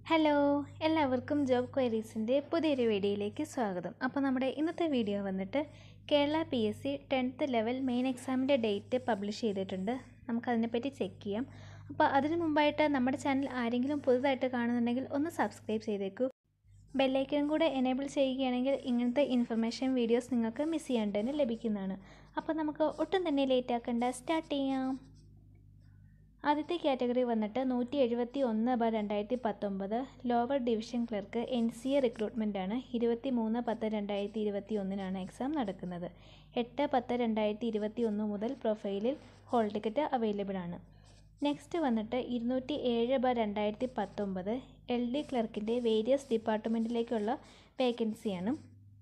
hello എല്ലാവർക്കും job ക്വയറീസിൻ്റെ പുതിയൊരു വീഡിയോയിലേക്ക് സ്വാഗതം അപ്പോൾ നമ്മുടെ ഇന്നത്തെ വീഡിയോ വന്നിട്ട് Kerala P S C tenth level main എക്സാമിൻ്റെ ഡേറ്റ് പബ്ലിഷ് ചെയ്തിട്ടുണ്ട് നമുക്കതിനെപ്പറ്റി ചെക്ക് ചെയ്യാം അപ്പോൾ അതിനു മുമ്പായിട്ട് നമ്മുടെ ചാനൽ ആരെങ്കിലും പുതുതായിട്ട് കാണുന്നുണ്ടെങ്കിൽ ഒന്ന് സബ്സ്ക്രൈബ് ചെയ്തേക്കൂ ബെല്ലൈക്കനും കൂടെ എനേബിൾ ചെയ്യുകയാണെങ്കിൽ ഇങ്ങനത്തെ ഇൻഫർമേഷൻ വീഡിയോസ് നിങ്ങൾക്ക് മിസ് ചെയ്യാണ്ട് തന്നെ ലഭിക്കുന്നതാണ് അപ്പോൾ നമുക്ക് ഒട്ടും തന്നെ ലേറ്റ് ആക്കണ്ട സ്റ്റാർട്ട് ചെയ്യാം ആദ്യത്തെ കാറ്റഗറി വന്നിട്ട് നൂറ്റി എഴുപത്തി ഒന്ന് ബ രണ്ടായിരത്തി പത്തൊമ്പത് lower division clerk N C A റിക്രൂട്ട്മെൻറ്റാണ് ഇരുപത്തി മൂന്ന് പത്ത് രണ്ടായിരത്തി ഇരുപത്തി ഒന്നിനാണ് എക്സാം നടക്കുന്നത് എട്ട് പത്ത് രണ്ടായിരത്തി ഇരുപത്തി ഒന്ന് മുതൽ പ്രൊഫൈലിൽ ഹോൾ ടിക്കറ്റ് അവൈലബിൾ ആണ് നെക്സ്റ്റ് വന്നിട്ട് ഇരുന്നൂറ്റി ഏഴ് ബ രണ്ടായിരത്തി പത്തൊമ്പത് എൽ ഡി ക്ലർക്കിൻ്റെ വേരിയസ് ഡിപ്പാർട്ട്മെൻറ്റിലേക്കുള്ള വേക്കൻസിയാണ്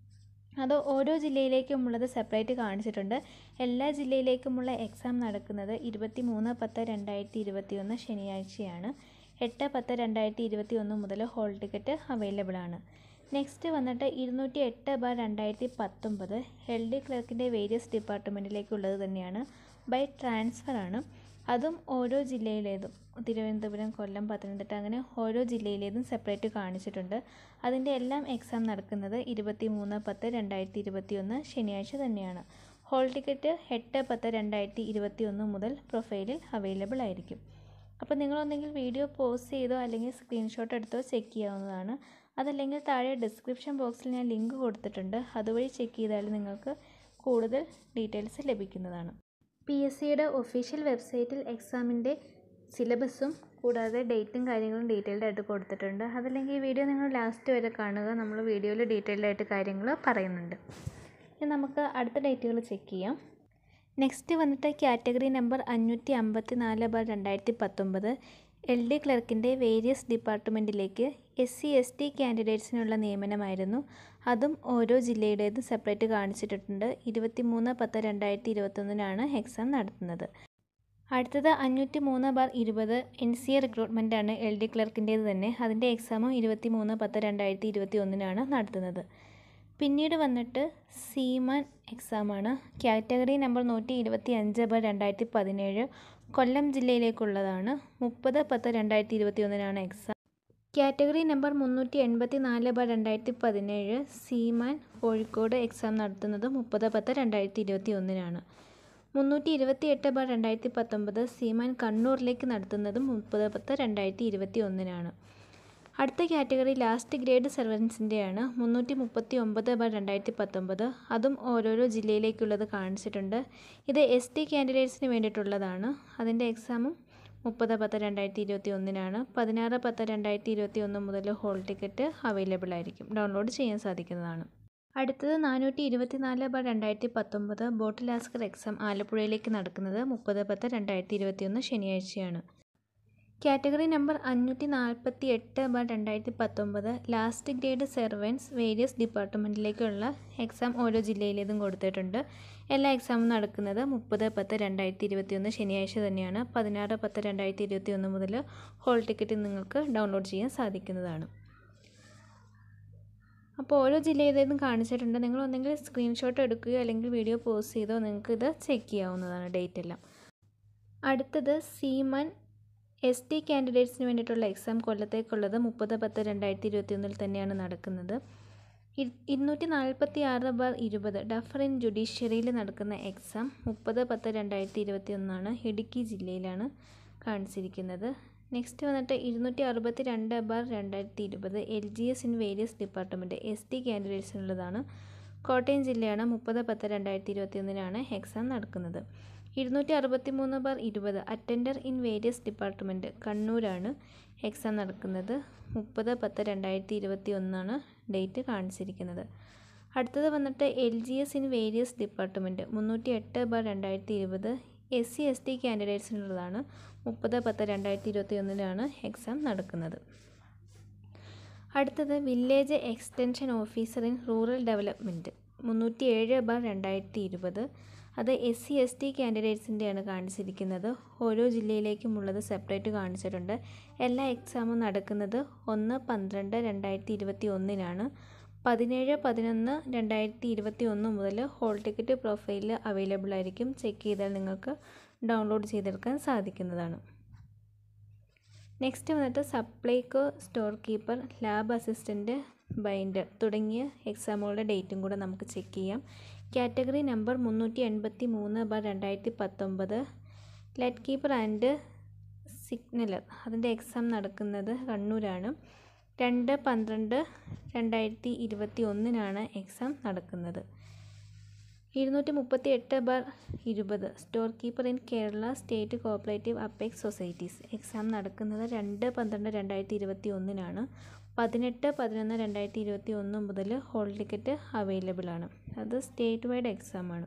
അത് ഓരോ ജില്ലയിലേക്കുമുള്ളത് സെപ്പറേറ്റ് കാണിച്ചിട്ടുണ്ട് എല്ലാ ജില്ലയിലേക്കുമുള്ള എക്സാം നടക്കുന്നത് ഇരുപത്തി മൂന്ന് പത്ത് രണ്ടായിരത്തി ഇരുപത്തി ഒന്ന് ശനിയാഴ്ചയാണ് എട്ട് പത്ത് രണ്ടായിരത്തി ഇരുപത്തി ഒന്ന് മുതൽ ഹോൾ ടിക്കറ്റ് അവൈലബിൾ ആണ് നെക്സ്റ്റ് വന്നിട്ട് ഇരുന്നൂറ്റി എട്ട് ബാർ രണ്ടായിരത്തി പത്തൊമ്പത് എൽ ഡി ക്ലർക്കിൻ്റെ വേരിയസ് ഡിപ്പാർട്ട്മെൻറ്റിലേക്കുള്ളത് തന്നെയാണ് ബൈ ട്രാൻസ്ഫർ ആണ് അതും ഓരോ ജില്ലയിലേതും തിരുവനന്തപുരം കൊല്ലം പത്തനംതിട്ട അങ്ങനെ ഓരോ ജില്ലയിലേതും സെപ്പറേറ്റ് കാണിച്ചിട്ടുണ്ട് അതിൻ്റെ എല്ലാം എക്സാം നടക്കുന്നത് ഇരുപത്തി മൂന്ന് പത്ത് രണ്ടായിരത്തി ഇരുപത്തി ഒന്ന് ശനിയാഴ്ച തന്നെയാണ് ഹോൾ ടിക്കറ്റ് എട്ട് പത്ത് രണ്ടായിരത്തി ഇരുപത്തി ഒന്ന് മുതൽ പ്രൊഫൈലിൽ അവൈലബിൾ ആയിരിക്കും അപ്പോൾ നിങ്ങളൊന്നെങ്കിൽ വീഡിയോ പോസ്റ്റ് ചെയ്തോ അല്ലെങ്കിൽ സ്ക്രീൻഷോട്ട് എടുത്തോ ചെക്ക് ചെയ്യാവുന്നതാണ് അതല്ലെങ്കിൽ താഴെ ഡിസ്ക്രിപ്ഷൻ ബോക്സിൽ ഞാൻ ലിങ്ക് കൊടുത്തിട്ടുണ്ട് അതുവഴി ചെക്ക് ചെയ്താൽ നിങ്ങൾക്ക് കൂടുതൽ ഡീറ്റെയിൽസ് ലഭിക്കുന്നതാണ് പി എസ് സിയുടെ ഒഫീഷ്യൽ വെബ്സൈറ്റിൽ എക്സാമിൻ്റെ സിലബസും കൂടാതെ ഡേറ്റും കാര്യങ്ങളും ഡീറ്റെയിൽഡ് ആയിട്ട് കൊടുത്തിട്ടുണ്ട് അതല്ലെങ്കിൽ ഈ വീഡിയോ നിങ്ങൾ ലാസ്റ്റ് വരെ കാണുക നമ്മൾ വീഡിയോയിൽ ഡീറ്റെയിൽഡ് ആയിട്ട് കാര്യങ്ങൾ പറയുന്നുണ്ട് ഇനി നമുക്ക് അടുത്ത ഡേറ്റുകൾ ചെക്ക് ചെയ്യാം നെക്സ്റ്റ് വന്നിട്ട് കാറ്റഗറി നമ്പർ അഞ്ഞൂറ്റി അമ്പത്തി നാല് ബാർ രണ്ടായിരത്തി പത്തൊമ്പത് എൽ ഡി ക്ലർക്കിൻ്റെ വേരിയസ് ഡിപ്പാർട്ട്മെൻറ്റിലേക്ക് എസ് സി എസ് ടി കാൻഡിഡേറ്റ്സിനുള്ള നിയമനമായിരുന്നു അതും ഓരോ ജില്ലയുടേതും സെപ്പറേറ്റ് കാണിച്ചിട്ടുണ്ട് ഇരുപത്തി മൂന്ന് പത്ത് രണ്ടായിരത്തി ഇരുപത്തൊന്നിനാണ് എക്സാം നടത്തുന്നത് അടുത്തത് അഞ്ഞൂറ്റി മൂന്ന് ബാർ ഇരുപത് എൻ സി എ റിക്രൂട്ട്മെൻറ്റാണ് എൽ ഡി ക്ലർക്കിൻ്റേത് തന്നെ അതിൻ്റെ എക്സാമും ഇരുപത്തി മൂന്ന് പത്ത് രണ്ടായിരത്തി ഇരുപത്തി ഒന്നിനാണ് നടത്തുന്നത് പിന്നീട് വന്നിട്ട് സീമാൻ എക്സാമാണ് കാറ്റഗറി നമ്പർ നൂറ്റി ഇരുപത്തി അഞ്ച് ബ രണ്ടായിരത്തി പതിനേഴ് കൊല്ലം ജില്ലയിലേക്കുള്ളതാണ് മുപ്പത് പത്ത് രണ്ടായിരത്തി ഇരുപത്തി ഒന്നിനാണ് എക്സാം കാറ്റഗറി നമ്പർ മുന്നൂറ്റി എൺപത്തി നാല് ബ രണ്ടായിരത്തി പതിനേഴ് സീമാൻ കോഴിക്കോട് എക്സാം നടത്തുന്നത് മുപ്പത് പത്ത് രണ്ടായിരത്തി ഇരുപത്തി ഒന്നിനാണ് മുന്നൂറ്റി ഇരുപത്തി എട്ട് ബ രണ്ടായിരത്തി പത്തൊമ്പത് സീമാൻ കണ്ണൂരിലേക്ക് നടത്തുന്നതും മുപ്പത് പത്ത് രണ്ടായിരത്തി ഇരുപത്തി ഒന്നിനാണ് അടുത്ത കാറ്റഗറി ലാസ്റ്റ് ഗ്രേഡ് സർവൻസിൻ്റെയാണ് മുന്നൂറ്റി മുപ്പത്തി ഒമ്പത് ബൈ രണ്ടായിരത്തി പത്തൊമ്പത് അതും ഓരോരോ ജില്ലയിലേക്കുള്ളത് കാണിച്ചിട്ടുണ്ട് ഇത് എസ് ടി കാൻഡിഡേറ്റ്സിന് വേണ്ടിയിട്ടുള്ളതാണ് അതിൻ്റെ എക്സാമും മുപ്പത് പത്ത് രണ്ടായിരത്തി ഇരുപത്തി ഒന്നിനാണ് പതിനാറ് പത്ത് രണ്ടായിരത്തി ഇരുപത്തി ഒന്ന് മുതൽ ഹോൾ ടിക്കറ്റ് അവൈലബിൾ ആയിരിക്കും ഡൗൺലോഡ് ചെയ്യാൻ സാധിക്കുന്നതാണ് അടുത്തത് നാനൂറ്റി ഇരുപത്തി നാല് ബൈ രണ്ടായിരത്തി പത്തൊമ്പത് ബോട്ടിലാസ്കർ എക്സാം ആലപ്പുഴയിലേക്ക് നടക്കുന്നത് മുപ്പത് പത്ത് രണ്ടായിരത്തി ഇരുപത്തി ഒന്ന് ശനിയാഴ്ചയാണ് കാറ്റഗറി നമ്പർ അഞ്ഞൂറ്റി നാൽപ്പത്തി എട്ട് ബ രണ്ടായിരത്തി പത്തൊമ്പത് ലാസ്റ്റ് ഗ്രേഡ് സെർവൻസ് വേരിയസ് ഡിപ്പാർട്ട്മെൻറ്റിലേക്കുള്ള എക്സാം ഓരോ ജില്ലയിലേതും കൊടുത്തിട്ടുണ്ട് എല്ലാ എക്സാമും നടക്കുന്നത് മുപ്പത് പത്ത് രണ്ടായിരത്തി ഇരുപത്തി ഒന്ന് ശനിയാഴ്ച തന്നെയാണ് പതിനാറ് പത്ത് രണ്ടായിരത്തി ഇരുപത്തി ഒന്ന് മുതൽ ഹോൾ ടിക്കറ്റ് നിങ്ങൾക്ക് ഡൗൺലോഡ് ചെയ്യാൻ സാധിക്കുന്നതാണ് അപ്പോൾ ഓരോ ജില്ലയിലേതും കാണിച്ചിട്ടുണ്ട് നിങ്ങൾ ഒന്നെങ്കിൽ സ്ക്രീൻഷോട്ട് എടുക്കുകയോ അല്ലെങ്കിൽ വീഡിയോ പോസ്റ്റ് ചെയ്തോ നിങ്ങൾക്ക് ഇത് ചെക്ക് ചെയ്യാവുന്നതാണ് ഡേറ്റ് എല്ലാം അടുത്തത് സീമൻ എസ് ടി കാൻഡിഡേറ്റ്സിന് വേണ്ടിയിട്ടുള്ള എക്സാം കൊല്ലത്തേക്കുള്ളത് മുപ്പത് പത്ത് രണ്ടായിരത്തി ഇരുപത്തി ഒന്നിൽ തന്നെയാണ് നടക്കുന്നത് ഇരുന്നൂറ്റി നാൽപ്പത്തി ആറ് ബാർ ഇരുപത് ഡഫർ ഇൻ ജുഡീഷ്യറിയിൽ നടക്കുന്ന എക്സാം മുപ്പത് പത്ത് രണ്ടായിരത്തി ഇരുപത്തി ഒന്നാണ് ഇടുക്കി ജില്ലയിലാണ് കാണിച്ചിരിക്കുന്നത് നെക്സ്റ്റ് വന്നിട്ട് ഇരുന്നൂറ്റി അറുപത്തി രണ്ട് ബാർ രണ്ടായിരത്തി ഇരുപത് L G S in various department S T കാൻഡിഡേറ്റ്സിനുള്ളതാണ് കോട്ടയം ജില്ലയാണ് മുപ്പത് പത്ത് രണ്ടായിരത്തി ഇരുപത്തി ഒന്നിനാണ് എക്സാം നടക്കുന്നത് ഇരുന്നൂറ്റി അറുപത്തി മൂന്ന് ബാർ ഇരുപത് അറ്റൻഡർ ഇൻ വേരിയസ് ഡിപ്പാർട്ട്മെൻറ്റ് കണ്ണൂരാണ് എക്സാം നടക്കുന്നത് മുപ്പത് പത്ത് രണ്ടായിരത്തി ഇരുപത്തി ഒന്നാണ് ഡേറ്റ് കാണിച്ചിരിക്കുന്നത് അടുത്തത് വന്നിട്ട് L G S in various department മുന്നൂറ്റി എട്ട് ബാർ രണ്ടായിരത്തി ഇരുപത് എസ് സി എസ് ടി കാൻഡിഡേറ്റ്സിനുള്ളതാണ് മുപ്പത് പത്ത് രണ്ടായിരത്തി ഇരുപത്തി ഒന്നിലാണ് എക്സാം നടക്കുന്നത് അടുത്തത് village extension officer in rural development മുന്നൂറ്റി ഏഴ് ബാർ രണ്ടായിരത്തി ഇരുപത് അത് എസ് സി എസ് ടി കാൻഡിഡേറ്റ്സിൻ്റെയാണ് കാണിച്ചിരിക്കുന്നത് ഓരോ ജില്ലയിലേക്കുമുള്ളത് സെപ്പറേറ്റ് കാണിച്ചിട്ടുണ്ട് എല്ലാ എക്സാമും നടക്കുന്നത് ഒന്ന് പന്ത്രണ്ട് രണ്ടായിരത്തി ഇരുപത്തി ഒന്നിനാണ് പതിനേഴ് പതിനൊന്ന് രണ്ടായിരത്തി ഇരുപത്തി ഒന്ന് മുതൽ ഹോൾ ടിക്കറ്റ് പ്രൊഫൈലിൽ അവൈലബിൾ ആയിരിക്കും ചെക്ക് ചെയ്താൽ നിങ്ങൾക്ക് ഡൗൺലോഡ് ചെയ്തെടുക്കാൻ സാധിക്കുന്നതാണ് നെക്സ്റ്റ് വന്നിട്ട് Supplyco store keeper lab assistant binder തുടങ്ങിയ എക്സാമുകളുടെ ഡേറ്റും കൂടെ നമുക്ക് ചെക്ക് ചെയ്യാം കാറ്റഗറി നമ്പർ മുന്നൂറ്റി എൺപത്തി മൂന്ന് ബാർ രണ്ടായിരത്തി പത്തൊമ്പത് ലെറ്റ് കീപ്പർ ആൻഡ് സിഗ്നലർ അതിൻ്റെ എക്സാം നടക്കുന്നത് കണ്ണൂരാണ് രണ്ട് പന്ത്രണ്ട് രണ്ടായിരത്തി ഇരുപത്തി ഒന്നിനാണ് എക്സാം നടക്കുന്നത് ഇരുന്നൂറ്റി മുപ്പത്തി എട്ട് ബാർ ഇരുപത് store keeper in Kerala state cooperative apex societies exam നടക്കുന്നത് രണ്ട് പന്ത്രണ്ട് രണ്ടായിരത്തി ഇരുപത്തി ഒന്നിനാണ് പതിനെട്ട് പതിനൊന്ന് രണ്ടായിരത്തി ഇരുപത്തി ഒന്ന് മുതൽ ഹോൾ ടിക്കറ്റ് അവൈലബിൾ ആണ് അത് സ്റ്റേറ്റ് വൈഡ് എക്സാമാണ്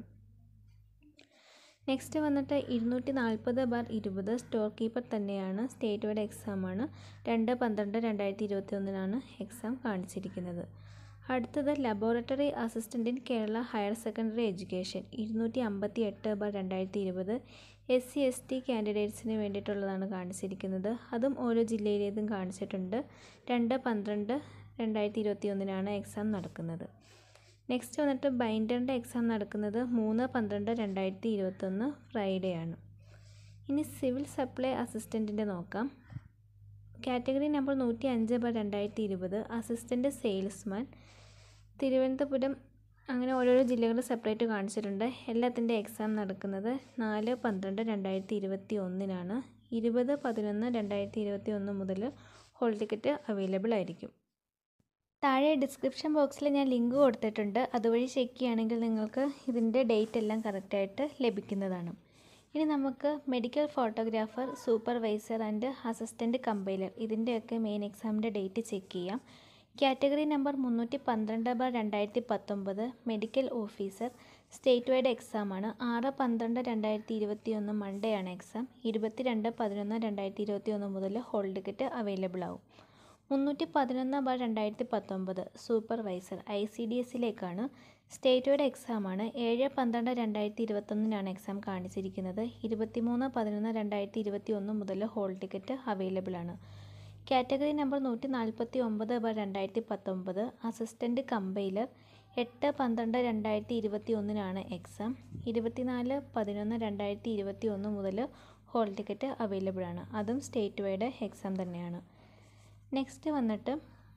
നെക്സ്റ്റ് വന്നിട്ട് ഇരുന്നൂറ്റി നാൽപ്പത് ബാർ ഇരുപത് സ്റ്റോർ കീപ്പർ തന്നെയാണ് സ്റ്റേറ്റ് വൈഡ് എക്സാമാണ് രണ്ട് പന്ത്രണ്ട് രണ്ടായിരത്തി ഇരുപത്തി ഒന്നിനാണ് എക്സാം കാണിച്ചിരിക്കുന്നത് അടുത്തത് laboratory assistant in Kerala higher secondary education ഇരുന്നൂറ്റി അമ്പത്തി എട്ട് ബാർ രണ്ടായിരത്തി ഇരുപത് എസ് സി എസ് ടി കാൻഡിഡേറ്റ്സിന് വേണ്ടിയിട്ടുള്ളതാണ് കാണിച്ചിരിക്കുന്നത് അതും ഓരോ ജില്ലയിലേതും കാണിച്ചിട്ടുണ്ട് രണ്ട് പന്ത്രണ്ട് രണ്ടായിരത്തി ഇരുപത്തി ഒന്നിനാണ് എക്സാം നടക്കുന്നത് നെക്സ്റ്റ് വന്നിട്ട് ബൈൻഡറിൻ്റെ എക്സാം നടക്കുന്നത് മൂന്ന് പന്ത്രണ്ട് രണ്ടായിരത്തി ഇരുപത്തൊന്ന് ഫ്രൈഡേ ആണ് ഇനി സിവിൽ സപ്ലൈ അസിസ്റ്റൻറ്റിൻ്റെ നോക്കാം കാറ്റഗറി നമ്പർ നൂറ്റി അഞ്ച് ബൈ രണ്ടായിരത്തി ഇരുപത് അസിസ്റ്റൻ്റ് സെയിൽസ്മാൻ തിരുവനന്തപുരം അങ്ങനെ ഓരോരോ ജില്ലകൾ സെപ്പറേറ്റ് കാണിച്ചിട്ടുണ്ട് എല്ലാത്തിൻ്റെ എക്സാം നടക്കുന്നത് നാല് പന്ത്രണ്ട് രണ്ടായിരത്തി ഇരുപത്തി ഒന്നിനാണ് ഇരുപത് പതിനൊന്ന് രണ്ടായിരത്തി ഇരുപത്തി ഒന്ന് മുതൽ ഹോൾ ടിക്കറ്റ് അവൈലബിൾ ആയിരിക്കും താഴെ ഡിസ്ക്രിപ്ഷൻ ബോക്സിൽ ഞാൻ ലിങ്ക് കൊടുത്തിട്ടുണ്ട് അതുവഴി ചെക്ക് ചെയ്യുകയാണെങ്കിൽ നിങ്ങൾക്ക് ഇതിൻ്റെ ഡേറ്റ് എല്ലാം കറക്റ്റായിട്ട് ലഭിക്കുന്നതാണ് ഇനി നമുക്ക് medical photographer supervisor and assistant compiler ഇതിൻ്റെയൊക്കെ മെയിൻ എക്സാമിൻ്റെ ഡേറ്റ് ചെക്ക് ചെയ്യാം കാറ്റഗറി നമ്പർ മുന്നൂറ്റി പന്ത്രണ്ട് ബാർ രണ്ടായിരത്തി പത്തൊമ്പത് മെഡിക്കൽ ഓഫീസർ സ്റ്റേറ്റ് വൈഡ് എക്സാമാണ് ആറ് പന്ത്രണ്ട് രണ്ടായിരത്തി ഇരുപത്തി ഒന്ന് മൺഡേ ആണ് എക്സാം ഇരുപത്തി രണ്ട് പതിനൊന്ന് രണ്ടായിരത്തി ഇരുപത്തി ഒന്ന് മുതൽ ഹോൾ ടിക്കറ്റ് അവൈലബിൾ ആവും മുന്നൂറ്റി പതിനൊന്ന് ബാർ രണ്ടായിരത്തി പത്തൊമ്പത് സൂപ്പർവൈസർ ഐ സി ഡി എസിലേക്കാണ് സ്റ്റേറ്റ് വൈഡ് എക്സാമാണ് ഏഴ് പന്ത്രണ്ട് രണ്ടായിരത്തി ഇരുപത്തൊന്നിനാണ് എക്സാം കാണിച്ചിരിക്കുന്നത് ഇരുപത്തിമൂന്ന് പതിനൊന്ന് രണ്ടായിരത്തി ഇരുപത്തി ഒന്ന് മുതൽ ഹോൾ ടിക്കറ്റ് അവൈലബിൾ ആണ് കാറ്റഗറി നമ്പർ നൂറ്റി നാൽപ്പത്തി ഒമ്പത് ബാർ രണ്ടായിരത്തി പത്തൊമ്പത് അസിസ്റ്റൻറ്റ് കമ്പൈലർ എട്ട് പന്ത്രണ്ട് രണ്ടായിരത്തി ഇരുപത്തി ഒന്നിനാണ് എക്സാം ഇരുപത്തിനാല് പതിനൊന്ന് രണ്ടായിരത്തി ഇരുപത്തി ഒന്ന് മുതൽ ഹോൾ ടിക്കറ്റ് അവൈലബിൾ ആണ് അതും സ്റ്റേറ്റ് വൈഡ് എക്സാം തന്നെയാണ് നെക്സ്റ്റ് വന്നിട്ട്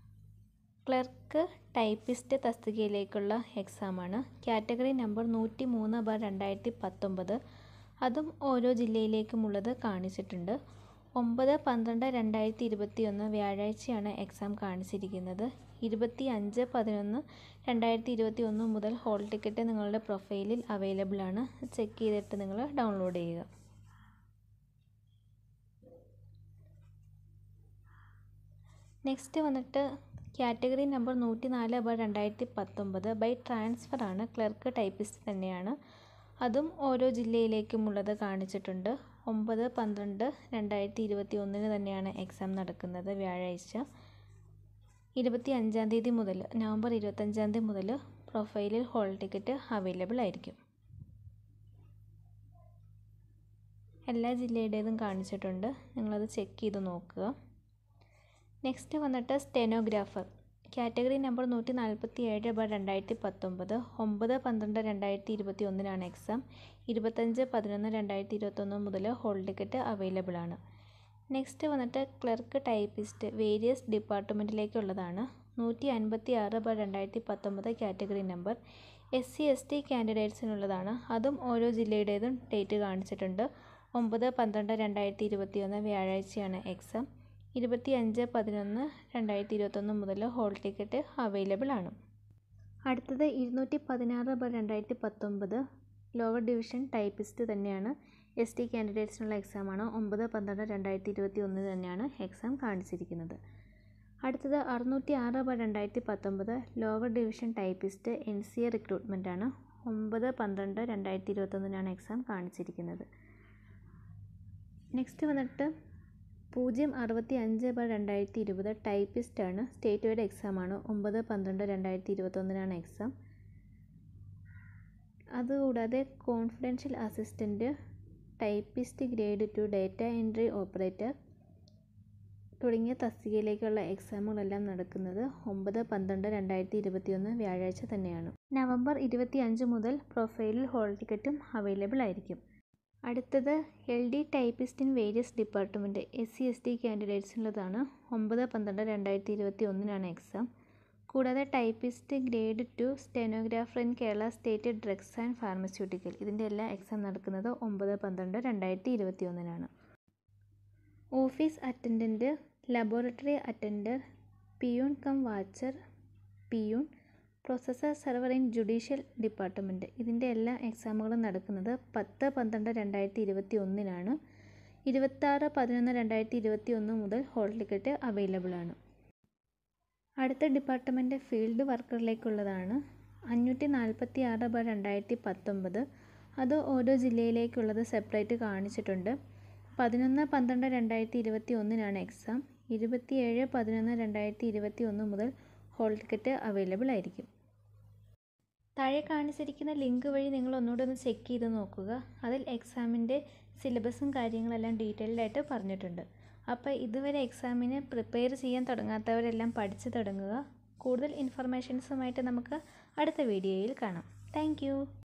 ക്ലർക്ക് ടൈപ്പിസ്റ്റ് തസ്തികയിലേക്കുള്ള എക്സാമാണ് കാറ്റഗറി നമ്പർ നൂറ്റി മൂന്ന് ബാർ രണ്ടായിരത്തി പത്തൊമ്പത് അതും ഓരോ ജില്ലയിലേക്കുമുള്ളത് കാണിച്ചിട്ടുണ്ട് ഒമ്പത് പന്ത്രണ്ട് രണ്ടായിരത്തി ഇരുപത്തി ഒന്ന് വ്യാഴാഴ്ചയാണ് എക്സാം കാണിച്ചിരിക്കുന്നത് ഇരുപത്തി അഞ്ച് പതിനൊന്ന് രണ്ടായിരത്തി ഇരുപത്തി ഒന്ന് മുതൽ ഹോൾ ടിക്കറ്റ് നിങ്ങളുടെ പ്രൊഫൈലിൽ അവൈലബിൾ ആണ് ചെക്ക് ചെയ്തിട്ട് നിങ്ങൾ ഡൗൺലോഡ് ചെയ്യുക നെക്സ്റ്റ് വന്നിട്ട് കാറ്റഗറി നമ്പർ നൂറ്റി നാല് ബൈ രണ്ടായിരത്തി പത്തൊമ്പത് ബൈ ട്രാൻസ്ഫർ ആണ് ക്ലർക്ക് ടൈപ്പിസ്റ്റ് തന്നെയാണ് അതും ഓരോ ജില്ലയിലേക്കുമുള്ളത് കാണിച്ചിട്ടുണ്ട് ഒമ്പത് പന്ത്രണ്ട് രണ്ടായിരത്തി ഇരുപത്തി ഒന്നിന് തന്നെയാണ് എക്സാം നടക്കുന്നത് വ്യാഴാഴ്ച ഇരുപത്തി അഞ്ചാം തീയതി മുതൽ നവംബർ ഇരുപത്തഞ്ചാം തീയതി മുതൽ പ്രൊഫൈലിൽ ഹോൾ ടിക്കറ്റ് അവൈലബിൾ ആയിരിക്കും എല്ലാ ജില്ലയുടേതും കാണിച്ചിട്ടുണ്ട് നിങ്ങളത് ചെക്ക് ചെയ്ത് നോക്കുക നെക്സ്റ്റ് വന്നിട്ട് സ്റ്റെനോഗ്രാഫർ കാറ്റഗറി നമ്പർ നൂറ്റി നാൽപ്പത്തി ഏഴ് ബൈ രണ്ടായിരത്തി പത്തൊമ്പത് ഒമ്പത് പന്ത്രണ്ട് രണ്ടായിരത്തി ഇരുപത്തി ഒന്നിനാണ് എക്സാം ഇരുപത്തഞ്ച് പതിനൊന്ന് രണ്ടായിരത്തി ഇരുപത്തൊന്ന് മുതൽ ഹോൾ ടിക്കറ്റ് അവൈലബിൾ ആണ് നെക്സ്റ്റ് വന്നിട്ട് ക്ലർക്ക് ടൈപ്പിസ്റ്റ് വേരിയസ് ഡിപ്പാർട്ട്മെൻറ്റിലേക്കുള്ളതാണ് നൂറ്റി അൻപത്തി ആറ് ബൈ രണ്ടായിരത്തി പത്തൊമ്പത് category number S C S T കാൻഡിഡേറ്റ്സിനുള്ളതാണ് അതും ഓരോ ജില്ലയുടേതും ഡേറ്റ് കാണിച്ചിട്ടുണ്ട് ഒമ്പത് പന്ത്രണ്ട് രണ്ടായിരത്തി ഇരുപത്തി ഒന്ന് വ്യാഴാഴ്ചയാണ് എക്സാം ഇരുപത്തി അഞ്ച് പതിനൊന്ന് രണ്ടായിരത്തി ഇരുപത്തൊന്ന് മുതൽ ഹോൾ ടിക്കറ്റ് അവൈലബിൾ ആണ് അടുത്തത് ഇരുന്നൂറ്റി പതിനാറ് ബൈ രണ്ടായിരത്തി പത്തൊമ്പത് ലോവർ ഡിവിഷൻ ടൈപ്പിസ്റ്റ് തന്നെയാണ് എസ് ടി കാൻഡിഡേറ്റ്സിനുള്ള എക്സാമാണ് ഒമ്പത് പന്ത്രണ്ട് രണ്ടായിരത്തി ഇരുപത്തി ഒന്ന് തന്നെയാണ് എക്സാം കാണിച്ചിരിക്കുന്നത് അടുത്തത് അറുന്നൂറ്റി ആറ് ബൈ രണ്ടായിരത്തി പത്തൊമ്പത് lower division typist N C A recruitment ആണ് ഒമ്പത് പന്ത്രണ്ട് രണ്ടായിരത്തി ഇരുപത്തൊന്നിനാണ് എക്സാം കാണിച്ചിരിക്കുന്നത് നെക്സ്റ്റ് വന്നിട്ട് പൂജ്യം അറുപത്തി അഞ്ച് ബൈ രണ്ടായിരത്തി ഇരുപത് ടൈപ്പിസ്റ്റ് ആണ് സ്റ്റേറ്റ് വൈഡ് എക്സാം ആണ് ഒമ്പത് പന്ത്രണ്ട് രണ്ടായിരത്തി ഇരുപത്തൊന്നിനാണ് എക്സാം അതുകൂടാതെ confidential assistant typist grade two data entry operator തുടങ്ങിയ തസ്തികയിലേക്കുള്ള എക്സാമുകളെല്ലാം നടക്കുന്നത് ഒമ്പത് പന്ത്രണ്ട് രണ്ടായിരത്തി ഇരുപത്തിയൊന്ന് വ്യാഴാഴ്ച തന്നെയാണ് നവംബർ ഇരുപത്തി അഞ്ച് മുതൽ പ്രൊഫൈലിൽ ഹോൾ ടിക്കറ്റും അവൈലബിൾ ആയിരിക്കും അടുത്തത് L D typist in various department S C S T കാൻഡിഡേറ്റ്സിനുള്ളതാണ് ഒമ്പത് പന്ത്രണ്ട് രണ്ടായിരത്തി ഇരുപത്തി ഒന്നിനാണ് എക്സാം കൂടാതെ typist grade two stenographer in Kerala state drugs and pharmaceutical ഇതിൻ്റെ എല്ലാ എക്സാം നടക്കുന്നത് ഒമ്പത് പന്ത്രണ്ട് രണ്ടായിരത്തി ഇരുപത്തി ഒന്നിനാണ് office attendant laboratory attender peon cum watcher peon processor server in judicial department ഇതിൻ്റെ എല്ലാ എക്സാമുകളും നടക്കുന്നത് പത്ത് പന്ത്രണ്ട് രണ്ടായിരത്തി ഇരുപത്തി ഒന്നിനാണ് ഇരുപത്താറ് പതിനൊന്ന് രണ്ടായിരത്തി ഇരുപത്തി ഒന്ന് മുതൽ ഹോൾ ടിക്കറ്റ് അവൈലബിൾ ആണ് അടുത്ത ഡിപ്പാർട്ട്മെൻറ്റ് ഫീൽഡ് വർക്കറിലേക്കുള്ളതാണ് അഞ്ഞൂറ്റി നാൽപ്പത്തി ആറ് ബൈ രണ്ടായിരത്തി പത്തൊമ്പത് അത് ഓരോ ജില്ലയിലേക്കുള്ളത് സെപ്പറേറ്റ് കാണിച്ചിട്ടുണ്ട് പതിനൊന്ന് പന്ത്രണ്ട് രണ്ടായിരത്തി ഇരുപത്തി ഒന്നിനാണ് എക്സാം ഇരുപത്തിയേഴ് പതിനൊന്ന് രണ്ടായിരത്തി ഇരുപത്തി ഒന്ന് മുതൽ ഹോൾ ടിക്കറ്റ് അവൈലബിൾ ആയിരിക്കും താഴെ കാണിച്ചിരിക്കുന്ന ലിങ്ക് വഴി നിങ്ങൾ ഒന്നുകൂടെ ഒന്ന് ചെക്ക് ചെയ്ത് നോക്കുക അതിൽ എക്സാമിൻ്റെ സിലബസും കാര്യങ്ങളെല്ലാം ഡീറ്റെയിൽഡ് ആയിട്ട് പറഞ്ഞിട്ടുണ്ട് അപ്പോൾ ഇതുവരെ എക്സാമിന് പ്രിപ്പയർ ചെയ്യാൻ തുടങ്ങാത്തവരെല്ലാം പഠിച്ചു തുടങ്ങുക കൂടുതൽ ഇൻഫർമേഷൻസുമായിട്ട് നമുക്ക് അടുത്ത വീഡിയോയിൽ കാണാം താങ്ക്